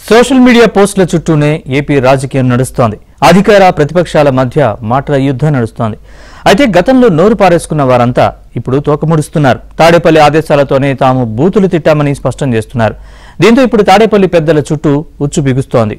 social media పోస్టుల చుట్టూనే AP రాజకీయం నడుస్తోంది అధికార ప్రతిపక్షాల మధ్య మాటల యుద్ధం నడుస్తోంది అయితే గతంలో నోరు పారేసుకున్న వారంతా ఇప్పుడు తోకముడుస్తున్నారు తాడేపల్లి ఆదేశాలతోనే తాము బూతులు తిట్టామని స్పష్టం చేస్తున్నారు దీంతో ఇప్పుడు తాడేపల్లి పెద్దల చుట్టూ ఉచ్చు బిగుస్తోంది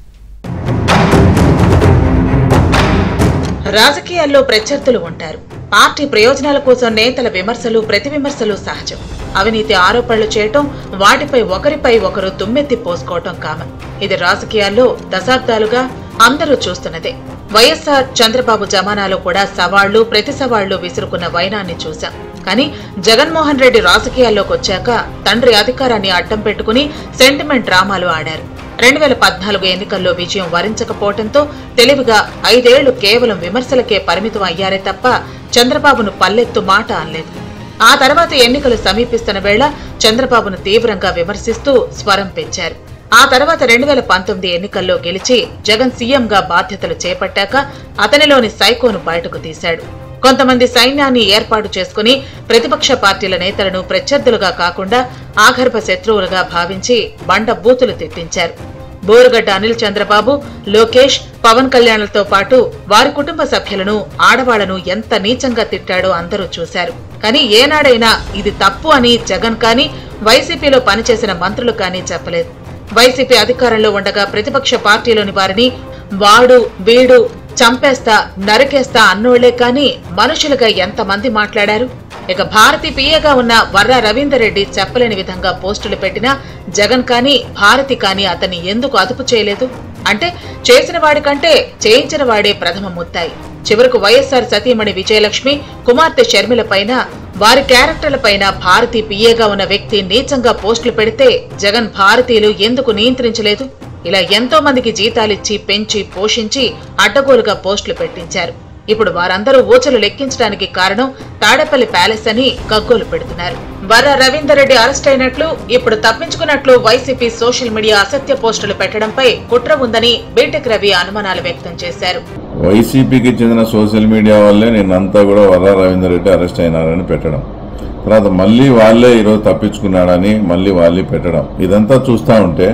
రాజకీయాల్లో ప్రత్యర్థులు ఉంటారు పార్టీ ప్రయోజనాల కోసం నేతల విమర్శలు ప్రతి విమర్శలు సహజం అవినీతి ఆరోపణలు చేయటం వాటిపై ఒకరిపై ఒకరు తుమ్మెత్తి పోసుకోవటం కామన్ ఇది రాజకీయాల్లో దశాబ్దాలుగా అందరూ చూస్తున్నదే వైఎస్ఆర్ చంద్రబాబు జమానాలో కూడా సవాళ్లు ప్రతి సవాళ్లు విసురుకున్న వైనాన్ని చూశాం కానీ జగన్మోహన్ రెడ్డి రాజకీయాల్లోకి వచ్చాక తండ్రి అధికారాన్ని అడ్డం పెట్టుకుని సెంటిమెంట్ డ్రామాలు ఆడారు రెండు వేల పద్నాలుగు ఎన్నికల్లో విజయం వరించకపోవడంతో తెలివిగా ఐదేళ్లు కేవలం విమర్శలకే పరిమితం అయ్యారే తప్ప చంద్రబాబును పల్లెత్తు మాట అనలేదు ఆ తర్వాత ఎన్నికలు సమీపిస్తున్న వేళ చంద్రబాబును తీవ్రంగా విమర్శిస్తూ స్వరం పెంచారు ఆ తర్వాత రెండు వేల పంతొమ్మిది ఎన్నికల్లో గెలిచి జగన్ సీఎంగా బాధ్యతలు చేపట్టాక అతనిలోని సైకోను బయటకు తీశాడు కొంతమంది సైన్యాన్ని ఏర్పాటు చేసుకుని ప్రతిపక్ష పార్టీల నేతలను ప్రత్యర్థులుగా కాకుండా ఆగర్భ శత్రువులుగా భావించి బండ బూతులు తిట్టించారు బోరుగడ్డ అనిల్ చంద్రబాబు లోకేష్ పవన్ కళ్యాణ్లతో పాటు వారి కుటుంబ సభ్యులను ఆడవాళ్లను ఎంత నీచంగా తిట్టాడో అందరూ చూశారు కానీ ఏనాడైనా ఇది తప్పు అని జగన్ కానీ వైసీపీలో పనిచేసిన మంత్రులు కానీ చెప్పలేదు వైసీపీ అధికారంలో ఉండగా ప్రతిపక్ష పార్టీలోని వారిని వాడు వీడు చంపేస్తా నరికేస్తా అన్నోళ్లే కాని మనుషులుగా ఎంతమంది మాట్లాడారు ఇక భారతి పిఏగా ఉన్న వర్ర రవీందర్ రెడ్డి చెప్పలేని విధంగా పోస్టులు పెట్టినా జగన్ కానీ భారతి కానీ అతన్ని ఎందుకు అదుపు చేయలేదు అంటే చేసిన వాడికంటే చేయించిన వాడే ప్రథమ ముత్తాయి చివరకు వైఎస్ఆర్ సతీమణి విజయలక్ష్మి కుమార్తె షర్మిల పైన వారి క్యారెక్టర్ల పైన భారతి పిఏగా ఉన్న వ్యక్తి నీచంగా పోస్టులు పెడితే జగన్ భారతీయులు ఎందుకు నియంత్రించలేదు ఇలా ఎంతో మందికి జీతాలిచ్చి పెంచి పోషించి అడ్డగోలుగా పోస్టులు పెట్టించారు ఇప్పుడు వారందరూ ఊచలు లెక్కించడానికి కారణం తాడేపల్లి ప్యాలెస్ అని గగ్గోలు పెడుతున్నారు వర్ర రవీందర్ రెడ్డి అరెస్ట్ అయినట్లు ఇప్పుడు తప్పించుకున్నట్లు వైసీపీ సోషల్ మీడియా అసత్య పోస్టులు పెట్టడంపై కుట్ర ఉందని బీటెక్ రవి అనుమానాలు వ్యక్తం చేశారు వైసీపీకి చెందిన సోషల్ మీడియా వల్లే నిన్నంతా కూడా వర రవీందర్ రెడ్డి అరెస్ట్ అయినారని పెట్టడం తర్వాత మళ్ళీ వాళ్ళే ఈరోజు తప్పించుకున్నాడని మళ్ళీ వాళ్ళే పెట్టడం ఇదంతా చూస్తూ ఉంటే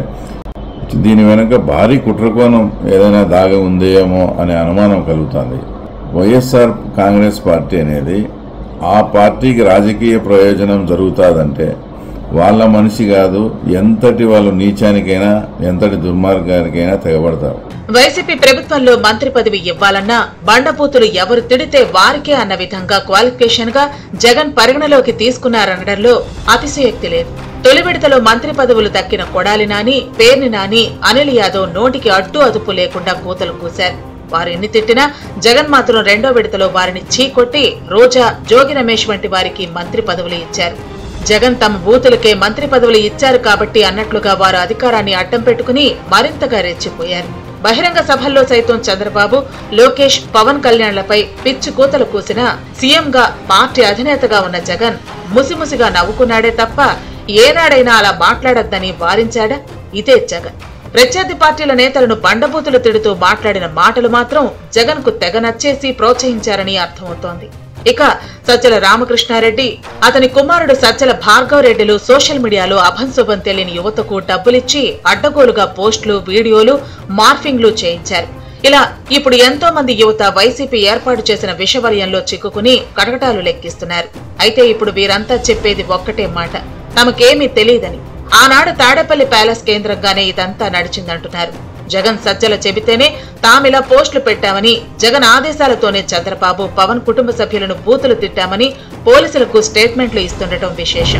దీని వెనుక భారీ కుట్రకోణం ఏదైనా దాగి ఉందేమో అనే అనుమానం కలుగుతుంది వైఎస్ఆర్ కాంగ్రెస్ పార్టీ అనేది ఆ పార్టీకి రాజకీయ ప్రయోజనం జరుగుతుందంటే వాళ్ళ మనిషి కాదు ఎంతటి వాళ్ళు నీచానికైనా ఎంతటి దుర్మార్గానికైనా తెగబడతారు వైసీపీ ప్రభుత్వంలో మంత్రి పదవి ఇవ్వాలన్నా బండబూతులు ఎవరు తిడితే వారికే అన్న విధంగా క్వాలిఫికేషన్ గా జగన్ పరిగణలోకి తీసుకున్నారనడంలో అతిశయోక్తి లేదు తొలి విడతలో మంత్రి పదవులు దక్కిన కొడాలి నాని పేర్ని నాని అనిల్ యాదవ్ నోటికి అడ్డు అదుపు లేకుండా కూతలు కూశారు వారు ఎన్ని తిట్టినా జగన్ మాత్రం రెండో విడతలో వారిని చీకొట్టి రోజా జోగి రమేష్ వంటి వారికి మంత్రి పదవులు ఇచ్చారు జగన్ తమ బూతులకే మంత్రి పదవులు ఇచ్చారు కాబట్టి అన్నట్లుగా వారు అధికారాన్ని అడ్డం పెట్టుకుని మరింతగా రెచ్చిపోయారు బహిరంగ సభల్లో సైతం చంద్రబాబు లోకేష్ పవన్ కళ్యాణ్లపై పిచ్చి కూతలు కూసిన సీఎంగా పార్టీ అధినేతగా ఉన్న జగన్ ముసిముసిగా నవ్వుకున్నాడే తప్ప ఏనాడైనా అలా మాట్లాడొద్దని వారించాడా ఇదే జగన్ ప్రత్యర్థి పార్టీల నేతలను బండబూతులు తిడుతూ మాట్లాడిన మాటలు మాత్రం జగన్ కు తెగ నచ్చేసి ప్రోత్సహించారని అర్థమవుతోంది ఇక సజ్జల రామకృష్ణారెడ్డి అతని కుమారుడు సజ్జల భార్గవ్ రెడ్డిలు సోషల్ మీడియాలో అభంశుభం తెలియని యువతకు డబ్బులిచ్చి అడ్డగోలుగా పోస్టులు వీడియోలు మార్ఫింగ్లు చేయించారు ఇలా ఇప్పుడు ఎంతో మంది యువత వైసీపీ ఏర్పాటు చేసిన విషవలయంలో చిక్కుకుని కటకటాలు లెక్కిస్తున్నారు అయితే ఇప్పుడు వీరంతా చెప్పేది ఒక్కటే మాట తమకేమీ తెలియదని ఆనాడు తాడేపల్లి ప్యాలెస్ కేంద్రంగానే ఇదంతా నడిచిందంటున్నారు జగన్ సజ్జల చెబితేనే తామిలా పోస్టులు పెట్టామని జగన్ ఆదేశాలతోనే చంద్రబాబు పవన్ కుటుంబ సభ్యులను బూతులు తిట్టామని పోలీసులకు స్టేట్మెంట్లు ఇస్తుండటం విశేషం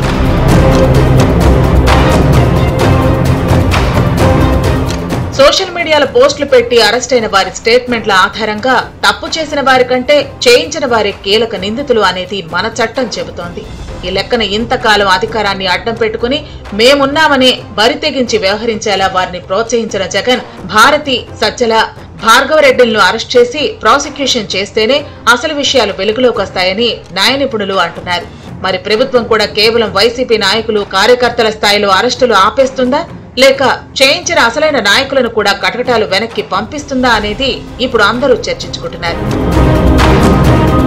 సోషల్ మీడియాలో పోస్టులు పెట్టి అరెస్ట్ అయిన వారి స్టేట్మెంట్ల ఆధారంగా తప్పు చేసిన వారి కంటే చేయించిన వారే కీలక నిందితులు అనేది మన చట్టం చెబుతోంది ఈ లెక్కన ఇంతకాలం అధికారాన్ని అడ్డం పెట్టుకుని మేమున్నామనే బరి తెగించి వ్యవహరించేలా వారిని ప్రోత్సహించిన జగన్ భారతి సజ్జల భార్గవరెడ్డిలను అరెస్ట్ చేసి ప్రాసిక్యూషన్ చేస్తేనే అసలు విషయాలు వెలుగులోకి వస్తాయని న్యాయ నిపుణులు అంటున్నారు మరి ప్రభుత్వం కూడా కేవలం వైసీపీ నాయకులు కార్యకర్తల స్థాయిలో అరెస్టులు ఆపేస్తుందా లేక చేయించిన అసలైన నాయకులను కూడా కటకటాలు వెనక్కి పంపిస్తుందా అనేది ఇప్పుడు అందరూ చర్చించుకుంటున్నారు